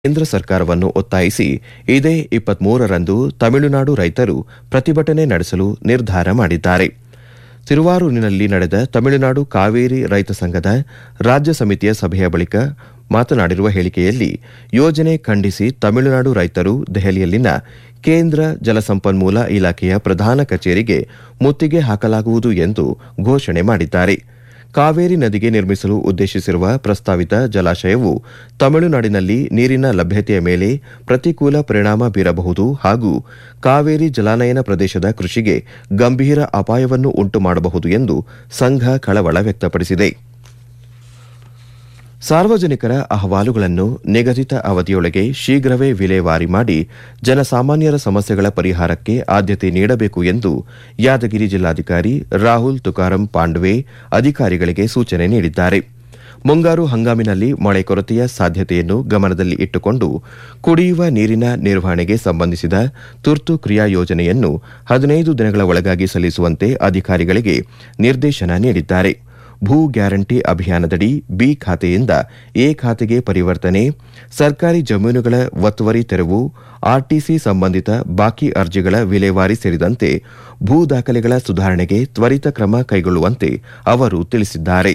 ಕೇಂದ್ರ ಸರ್ಕಾರವನ್ನು ಒತ್ತಾಯಿಸಿ ಇದೇ ಇಪ್ಪತ್ಮೂರರಂದು ತಮಿಳುನಾಡು ರೈತರು ಪ್ರತಿಭಟನೆ ನಡೆಸಲು ನಿರ್ಧಾರ ಮಾಡಿದ್ದಾರೆ ತಿರುವಾರೂರಿನಲ್ಲಿ ನಡೆದ ತಮಿಳುನಾಡು ಕಾವೇರಿ ರೈತ ಸಂಘದ ರಾಜ್ಯ ಸಮಿತಿಯ ಸಭೆಯ ಬಳಿಕ ಮಾತನಾಡಿರುವ ಹೇಳಿಕೆಯಲ್ಲಿ ಯೋಜನೆ ಖಂಡಿಸಿ ತಮಿಳುನಾಡು ರೈತರು ದೆಹಲಿಯಲ್ಲಿನ ಕೇಂದ್ರ ಜಲಸಂಪನ್ಮೂಲ ಇಲಾಖೆಯ ಪ್ರಧಾನ ಕಚೇರಿಗೆ ಮುತ್ತಿಗೆ ಹಾಕಲಾಗುವುದು ಎಂದು ಘೋಷಣೆ ಮಾಡಿದ್ದಾರೆ ಕಾವೇರಿ ನದಿಗೆ ನಿರ್ಮಿಸಲು ಉದ್ದೇಶಿಸಿರುವ ಪ್ರಸ್ತಾವಿತ ಜಲಾಶಯವು ತಮಿಳುನಾಡಿನಲ್ಲಿ ನೀರಿನ ಲಭ್ಯತೆಯ ಮೇಲೆ ಪ್ರತಿಕೂಲ ಪರಿಣಾಮ ಬೀರಬಹುದು ಹಾಗೂ ಕಾವೇರಿ ಜಲಾನಯನ ಪ್ರದೇಶದ ಕೃಷಿಗೆ ಗಂಭೀರ ಅಪಾಯವನ್ನು ಉಂಟು ಮಾಡಬಹುದು ಎಂದು ಸಂಘ ಕಳವಳ ವ್ಯಕ್ತಪಡಿಸಿದೆ ಸಾರ್ವಜನಿಕರ ಅಹವಾಲುಗಳನ್ನು ನಿಗದಿತ ಅವಧಿಯೊಳಗೆ ಶೀಘ್ರವೇ ವಿಲೇವಾರಿ ಮಾಡಿ ಜನಸಾಮಾನ್ಯರ ಸಮಸ್ಯೆಗಳ ಪರಿಹಾರಕ್ಕೆ ಆದ್ಯತೆ ನೀಡಬೇಕು ಎಂದು ಯಾದಗಿರಿ ಜಿಲ್ಲಾಧಿಕಾರಿ ರಾಹುಲ್ ತುಕಾರಂ ಪಾಂಡ್ವೆ ಅಧಿಕಾರಿಗಳಿಗೆ ಸೂಚನೆ ನೀಡಿದ್ದಾರೆ ಮುಂಗಾರು ಹಂಗಾಮಿನಲ್ಲಿ ಮಳೆ ಕೊರತೆಯ ಸಾಧ್ಯತೆಯನ್ನು ಗಮನದಲ್ಲಿ ಇಟ್ಟುಕೊಂಡು ಕುಡಿಯುವ ನೀರಿನ ನಿರ್ವಹಣೆಗೆ ಸಂಬಂಧಿಸಿದ ತುರ್ತು ಕ್ರಿಯಾ ಯೋಜನೆಯನ್ನು ಹದಿನೈದು ದಿನಗಳ ಒಳಗಾಗಿ ಸಲ್ಲಿಸುವಂತೆ ಅಧಿಕಾರಿಗಳಿಗೆ ನಿರ್ದೇಶನ ನೀಡಿದ್ದಾರೆ ಭೂ ಗ್ಯಾರಂಟಿ ಅಭಿಯಾನದಡಿ ಬಿ ಖಾತೆಯಿಂದ ಎ ಖಾತೆಗೆ ಪರಿವರ್ತನೆ ಸರ್ಕಾರಿ ಜಮೀನುಗಳ ಒತ್ತುವರಿ ತೆರವು ಆರ್ಟಿಸಿ ಸಂಬಂಧಿತ ಬಾಕಿ ಅರ್ಜಿಗಳ ವಿಲೇವಾರಿ ಸೇರಿದಂತೆ ಭೂ ದಾಖಲೆಗಳ ಸುಧಾರಣೆಗೆ ತ್ವರಿತ ಕ್ರಮ ಕೈಗೊಳ್ಳುವಂತೆ ಅವರು ತಿಳಿಸಿದ್ದಾರೆ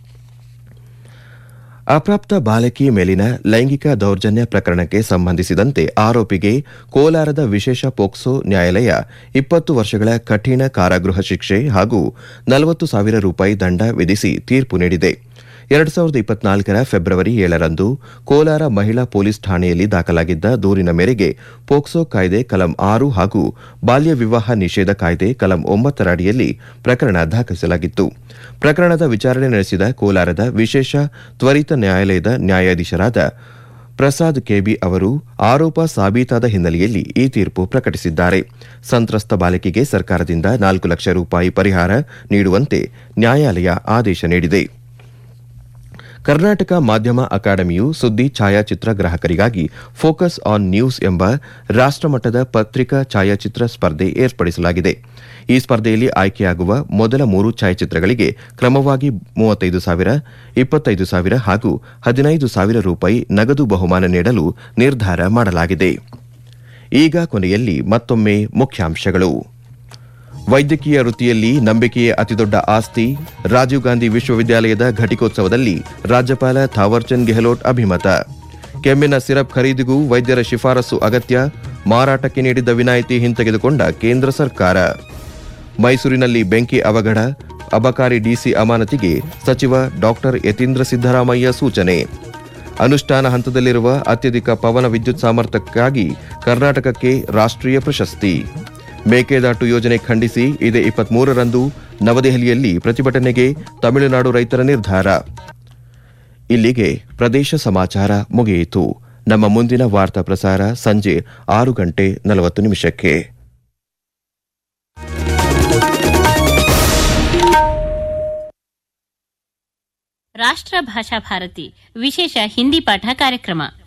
ಅಪ್ರಾಪ್ತ ಬಾಲಕಿ ಮೇಲಿನ ಲೈಂಗಿಕ ದೌರ್ಜನ್ಯ ಪ್ರಕರಣಕ್ಕೆ ಸಂಬಂಧಿಸಿದಂತೆ ಆರೋಪಿಗೆ ಕೋಲಾರದ ವಿಶೇಷ ಪೋಕ್ಸೋ ನ್ಯಾಯಾಲಯ ಇಪ್ಪತ್ತು ವರ್ಷಗಳ ಕಠಿಣ ಕಾರಾಗೃಹ ಶಿಕ್ಷೆ ಹಾಗೂ ನಲವತ್ತು ಸಾವಿರ ರೂಪಾಯಿ ದಂಡ ವಿಧಿಸಿ ತೀರ್ಪು ನೀಡಿದೆ ಎರಡು ಸಾವಿರದ ಇಪ್ಪತ್ನಾಲ್ಕರ ಫೆಬ್ರವರಿ ಏಳರಂದು ಕೋಲಾರ ಮಹಿಳಾ ಪೊಲೀಸ್ ಠಾಣೆಯಲ್ಲಿ ದಾಖಲಾಗಿದ್ದ ದೂರಿನ ಮೇರೆಗೆ ಪೋಕ್ಸೋ ಕಾಯ್ದೆ ಕಲಂ ಆರು ಹಾಗೂ ಬಾಲ್ಯ ವಿವಾಹ ನಿಷೇಧ ಕಾಯ್ದೆ ಕಲಂ ಒಂಬತ್ತರ ಅಡಿಯಲ್ಲಿ ಪ್ರಕರಣ ದಾಖಲಿಸಲಾಗಿತ್ತು ಪ್ರಕರಣದ ವಿಚಾರಣೆ ನಡೆಸಿದ ಕೋಲಾರದ ವಿಶೇಷ ತ್ವರಿತ ನ್ಯಾಯಾಲಯದ ನ್ಯಾಯಾಧೀಶರಾದ ಪ್ರಸಾದ್ ಕೆಬಿ ಅವರು ಆರೋಪ ಸಾಬೀತಾದ ಹಿನ್ನೆಲೆಯಲ್ಲಿ ಈ ತೀರ್ಪು ಪ್ರಕಟಿಸಿದ್ದಾರೆ ಸಂತ್ರಸ್ತ ಬಾಲಕಿಗೆ ಸರ್ಕಾರದಿಂದ ನಾಲ್ಕು ಲಕ್ಷ ರೂಪಾಯಿ ಪರಿಹಾರ ನೀಡುವಂತೆ ನ್ಯಾಯಾಲಯ ಆದೇಶ ನೀಡಿದೆ ಕರ್ನಾಟಕ ಮಾಧ್ಯಮ ಅಕಾಡೆಮಿಯು ಸುದ್ದಿ ಛಾಯಾಚಿತ್ರ ಗ್ರಾಹಕರಿಗಾಗಿ ಫೋಕಸ್ ಆನ್ ನ್ಯೂಸ್ ಎಂಬ ರಾಷ್ಟಮಟ್ಟದ ಪತ್ರಿಕಾ ಛಾಯಾಚಿತ್ರ ಸ್ಪರ್ಧೆ ಏರ್ಪಡಿಸಲಾಗಿದೆ ಈ ಸ್ಪರ್ಧೆಯಲ್ಲಿ ಆಯ್ಕೆಯಾಗುವ ಮೊದಲ ಮೂರು ಛಾಯಾಚಿತ್ರಗಳಿಗೆ ಕ್ರಮವಾಗಿ ಮೂವತ್ತೈದು ಸಾವಿರ ಇಪ್ಪತ್ತೈದು ಸಾವಿರ ಹಾಗೂ ಹದಿನೈದು ಸಾವಿರ ರೂಪಾಯಿ ನಗದು ಬಹುಮಾನ ನೀಡಲು ನಿರ್ಧಾರ ಮಾಡಲಾಗಿದೆ ಈಗ ಕೊನೆಯಲ್ಲಿ ಮತ್ತೊಮ್ಮೆ ಮುಖ್ಯಾಂಶಗಳು ವೈದ್ಯಕೀಯ ವೃತ್ತಿಯಲ್ಲಿ ನಂಬಿಕೆಯೇ ಅತಿದೊಡ್ಡ ಆಸ್ತಿ ರಾಜೀವ್ ಗಾಂಧಿ ವಿಶ್ವವಿದ್ಯಾಲಯದ ಘಟಿಕೋತ್ಸವದಲ್ಲಿ ರಾಜ್ಯಪಾಲ ಥಾವರ್ಚಂದ್ ಗೆಹ್ಲೋಟ್ ಅಭಿಮತ ಕೆಮ್ಮಿನ ಸಿರಪ್ ಖರೀದಿಗೂ ವೈದ್ಯರ ಶಿಫಾರಸು ಅಗತ್ಯ ಮಾರಾಟಕ್ಕೆ ನೀಡಿದ್ದ ವಿನಾಯಿತಿ ಹಿಂತೆಗೆದುಕೊಂಡ ಕೇಂದ್ರ ಸರ್ಕಾರ ಮೈಸೂರಿನಲ್ಲಿ ಬೆಂಕಿ ಅವಘಡ ಅಬಕಾರಿ ಡಿಸಿ ಅಮಾನತಿಗೆ ಸಚಿವ ಡಾಕ್ಟರ್ ಯತೀಂದ್ರ ಸಿದ್ದರಾಮಯ್ಯ ಸೂಚನೆ ಅನುಷ್ಠಾನ ಹಂತದಲ್ಲಿರುವ ಅತ್ಯಧಿಕ ಪವನ ವಿದ್ಯುತ್ ಸಾಮರ್ಥ್ಯಕ್ಕಾಗಿ ಕರ್ನಾಟಕಕ್ಕೆ ರಾಷ್ಟ್ರೀಯ ಪ್ರಶಸ್ತಿ ಮೇಕೆದಾಟು ಯೋಜನೆ ಖಂಡಿಸಿ ಇದೇ ಇಪ್ಪತ್ಮೂರರಂದು ನವದೆಹಲಿಯಲ್ಲಿ ಪ್ರತಿಭಟನೆಗೆ ತಮಿಳುನಾಡು ರೈತರ ನಿರ್ಧಾರ ಇಲ್ಲಿಗೆ ಪ್ರದೇಶ ಸಮಾಚಾರ ಮುಗಿಯಿತು ನಮ್ಮ ಮುಂದಿನ ವಾರ್ತಾ ಪ್ರಸಾರ ಸಂಜೆ ಆರು ಗಂಟೆ ನಲವತ್ತು ನಿಮಿಷಕ್ಕೆ ರಾಷ್ಟ್ರ ಭಾಷಾ ಭಾರತಿ ವಿಶೇಷ ಹಿಂದಿ ಪಾಠ ಕಾರ್ಯಕ್ರಮ